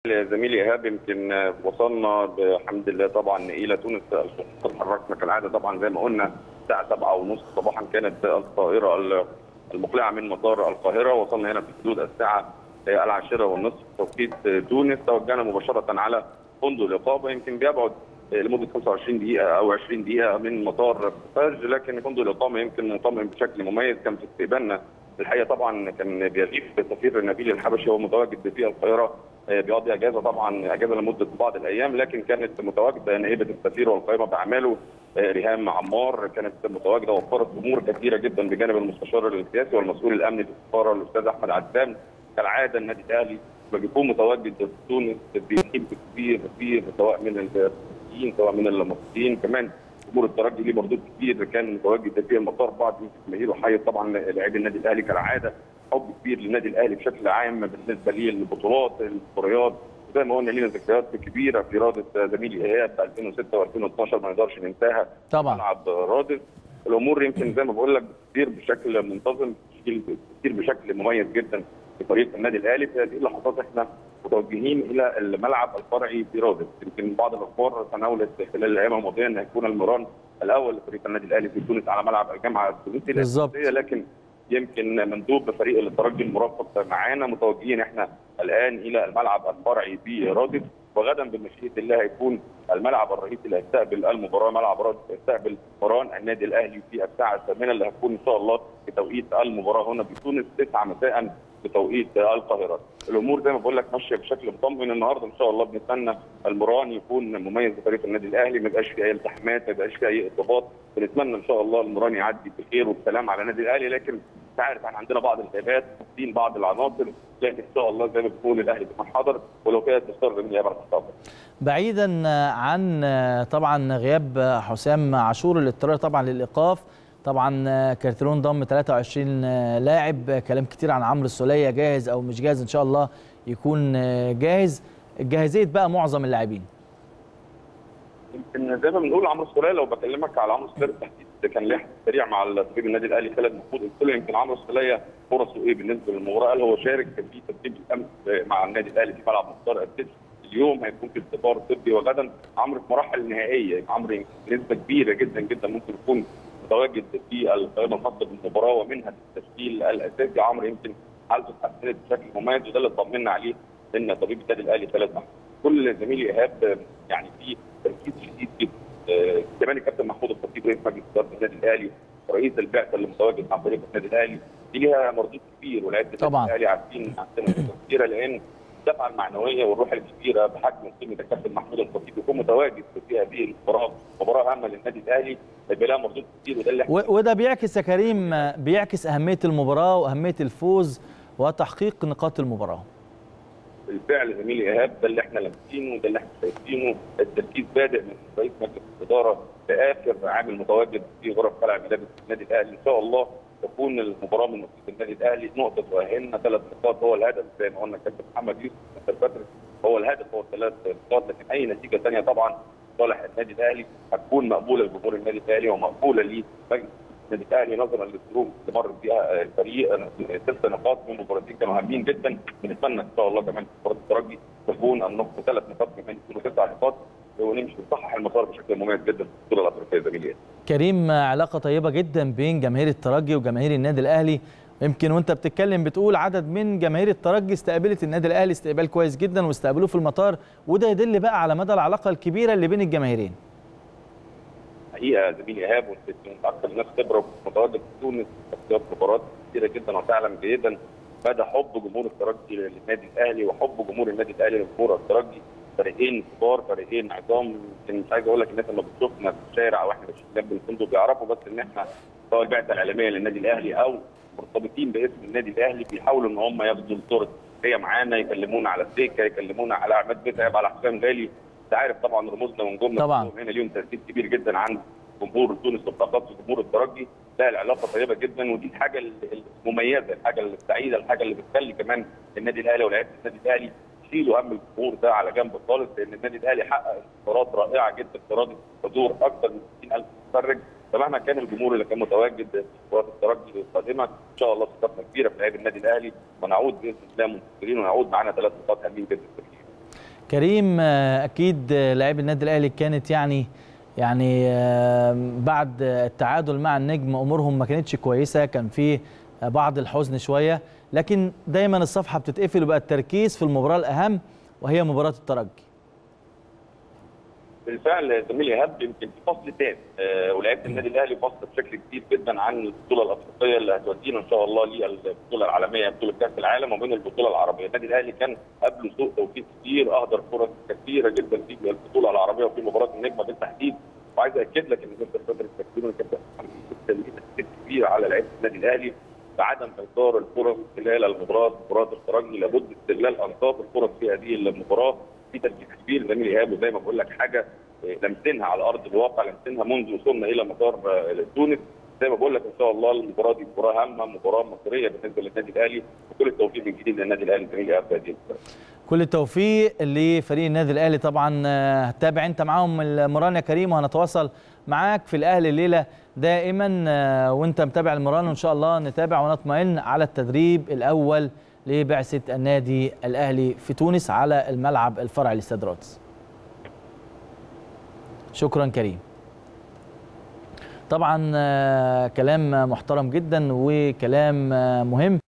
زميلي ايهاب يمكن وصلنا بحمد الله طبعا الى تونس تحركنا كالعاده طبعا زي ما قلنا الساعه 7 ونص صباحا كانت الطائره المقلعه من مطار القاهره وصلنا هنا في حدود الساعه العاشره والنصف توقيت تونس توجهنا مباشره على فندق الاقامه يمكن بيبعد لمده 25 دقيقه او 20 دقيقه من مطار فرج لكن فندق الاقامه يمكن مطمئن بشكل مميز كان في استقبالنا الحقيقه طبعا كان بيغيب سفير نبيل الحبشي هو متواجد في القاهره بيقضي اجازه طبعا اجازه لمده بعض الايام لكن كانت متواجده نائبه السفير والقائمه باعماله ريهام عمار كانت متواجده وفرت امور كثيره جدا بجانب المستشار السياسي والمسؤول الامني في السفاره الاستاذ احمد عزام كالعاده النادي الاهلي لما بيكون متواجد في تونس بيحب كبير كبير سواء من الفلسطينيين سواء من المصريين كمان جمهور الترجي ليه مردود كبير كان متواجد في المطار بعض الجماهير وحي طبعا لاعبي النادي الاهلي كالعاده حب كبير للنادي الاهلي بشكل عام بالنسبه للبطولات المباريات زي ما قلنا لينا ذكريات كبيره في رياضه زميلي ايهاب في 2006 و2012 ما نقدرش ننساها طبعا ملعب رادس الامور يمكن زي ما بقول لك بتصير بشكل منتظم بتصير بشكل مميز جدا في فريق النادي الاهلي في هذه اللحظات احنا متوجهين الى الملعب الفرعي في رادس يمكن بعض الاخبار تناولت خلال الايام الماضيه ان هيكون المران الاول لفريق النادي الاهلي في تونس على ملعب الجامعه التونسي بالظبط لكن يمكن مندوب فريق الترجي المرافق معانا متوجهين احنا الان الى الملعب الفرعي في رادس وغدا بمشيئه الله هيكون الملعب الرئيسي اللي هيستقبل المباراه ملعب رادس هيستقبل مران النادي الاهلي في الساعه الثامنه اللي هتكون ان شاء الله في توقيت المباراه هنا في تونس 9 مساء بتوقيت القاهره. الامور زي ما بقول لك ماشيه بشكل مطمئن النهارده ان شاء الله بنتمنى المران يكون مميز لفريق النادي الاهلي ما يبقاش فيه اي التحامات ما يبقاش فيه اي اصابات بنتمنى ان شاء الله المران يعدي بخير وبسلام على النادي الاهلي لكن انت عارف احنا عندنا بعض الغيابات تسليم بعض العناصر لكن ان شاء الله زي ما بنقول الاهلي بيكون حاضر ولو كانت تستر من يابا تستر بعيدا عن طبعا غياب حسام عاشور الاضطرار طبعا للايقاف طبعا كارتيرون ضم 23 لاعب كلام كتير عن عمرو السوليه جاهز او مش جاهز ان شاء الله يكون جاهز جاهزيه بقى معظم اللاعبين يمكن زي ما بنقول عمرو السوليه لو بكلمك على عمرو السوليه بالتحديد كان ليه سريع مع طبيب النادي الاهلي خالد محمود قلت له يمكن عمرو السوليه فرصه ايه بالنسبه للمباراه قال هو شارك في تدريب الامس مع النادي الاهلي في ملعب مختار السيتي اليوم هيكون في اختبار طبي وغدا عمرو في مراحل نهائيه عمرو بنسبه كبيره جدا جدا ممكن يكون متواجد في القائمه الخاصه بالمباراه ومنها التشكيل الاساسي عمرو يمكن حالته اتحسنت بشكل مميز وده اللي طمنا عليه ان طبيب النادي الاهلي ثلاث كل زميلي ايهاب يعني في تركيز شديد جدا كمان الكابتن محمود الخطيب رئيس مجلس اداره النادي الاهلي رئيس البعثه اللي متواجد مع فريق النادي الاهلي دي ليها مردود كبير ولاعيبه النادي الاهلي عارفين عندنا كثيره لان الدفعه المعنويه والروح الكبيره بحجم قيمه الكابتن محمود الخطيب يكون متواجد في هذه المباراه مباراه هامه للنادي الاهلي هيبقى لها مردود كتير وده اللي وده بيعكس يا كريم بيعكس اهميه المباراه واهميه الفوز وتحقيق نقاط المباراه بالفعل زميلي ايهاب ده اللي احنا لامسينه ده اللي احنا شايفينه التركيز بادئ من رئيس مجلس الاداره في اخر عامل متواجد في غرف قلعه ملابس النادي الاهلي ان شاء الله تكون المباراه من نصيب النادي الاهلي نقطه تؤهلنا ثلاث نقاط هو الهدف زي ما قلنا الكابتن محمد يوسف الفتره هو الهدف هو ثلاث نقاط لكن اي نتيجه ثانيه طبعا صالح النادي الاهلي هتكون مقبوله لجمهور النادي الاهلي ومقبوله لمجلس النادي الاهلي نظرا للظروف اللي مر بيها الفريق ست نقاط من مباراتين كانوا هامين جدا بنتمنى ان شاء الله كمان في مباراه الترجي تكون النقطه ثلاث نقاط كمان يكونوا تسع نقاط ونمشي نصحح المسار بشكل مميز جدا في البطوله الافريقيه زميلي كريم علاقه طيبه جدا بين جماهير الترجي وجماهير النادي الاهلي يمكن وانت بتتكلم بتقول عدد من جماهير الترجي استقبلت النادي الاهلي استقبال كويس جدا واستقبلوه في المطار وده يدل بقى على مدى العلاقه الكبيره اللي بين الجماهيرين حقيقه زميلي ايهاب وانت اكثر الناس خبره متواجد في تونس في مباريات كثيره جدا وتعلم جيدا مدى حب جمهور الترجي للنادي الاهلي وحب جمهور النادي الاهلي لجمهور الترجي فريقين كبار فريقين عظام مش عايز اقول لك الناس اللي بتشوفنا في الشارع او احنا ماشيين جنب الفندق بيعرفوا بس ان احنا سواء البعثه الاعلاميه للنادي الاهلي او مرتبطين باسم النادي الاهلي بيحاولوا ان هم ياخدوا الصوره هي معانا يكلمونا على السكه يكلمونا على عماد متعب على حسام غالي انت عارف طبعا رموزنا ونجومنا طبعا هنا ليهم تاثير كبير جدا عند جمهور تونس وبالاخص جمهور الترجي لا العلاقه طيبه جدا ودي الحاجه المميزه الحاجه السعيده الحاجه اللي بتخلي كمان النادي الاهلي ولاعيبه النادي الاهلي يشيلوا هم الجمهور ده على جنب خالص لان النادي الاهلي حقق انتصارات رائعه جدا في حضور اكثر من 60000 متفرج فمهما كان الجمهور اللي كان متواجد في مباراه الترجي القادمه ان شاء الله ثقتنا كبيره في لعيبه النادي الاهلي ونعود باذن الله منتصرين ونعود معانا ثلاث نقاط هامين جدا في كريم آه، اكيد آه، لاعبي النادي الاهلي كانت يعني يعني آه، بعد التعادل مع النجم امورهم ما كانتش كويسه كان في آه، بعض الحزن شويه لكن دايما الصفحه بتتقفل وبقى التركيز في المباراه الاهم وهي مباراه الترجي بالفعل زميلي ايهاب يمكن في فصل تاني آه ولعيبه النادي الاهلي فصل بشكل كبير جدا عن البطوله الافريقيه اللي هتودينا ان شاء الله للبطوله العالميه بطوله كاس العالم وبين البطوله العربيه، النادي الاهلي كان قبله سوء توفيق كتير اهدر فرص كثيره جدا في البطوله العربيه وفي مباراه النجمه بالتحديد وعايز اكد لك ان انت فتره التكوين كانت تاثير كبير على لعيبه النادي الاهلي بعدم ايثار الفرص خلال المباراه مباراه الترجي لابد استغلال انصاف الفرص في هذه المباراه في تركيز كبير زميلي ايهاب وزي ما بقول لك حاجه لمسنها على ارض الواقع لمسنها منذ وصولنا الى مطار تونس زي ما بقول لك ان شاء الله المباراه دي مباراه هامه مباراه مصيريه بالنسبه للنادي الاهلي وكل التوفيق من جديد للنادي الاهلي زميلي ايهاب في هذه المباراه كل التوفيق لفريق النادي الاهلي طبعا آه، هتتابع انت معاهم المران يا كريم وهنتواصل معاك في الاهلي الليله دائما آه، وانت متابع المران وان شاء الله نتابع ونطمئن على التدريب الاول لبعثه النادي الاهلي في تونس على الملعب الفرعي لاستاد رادس شكرا كريم طبعا آه، كلام محترم جدا وكلام آه، مهم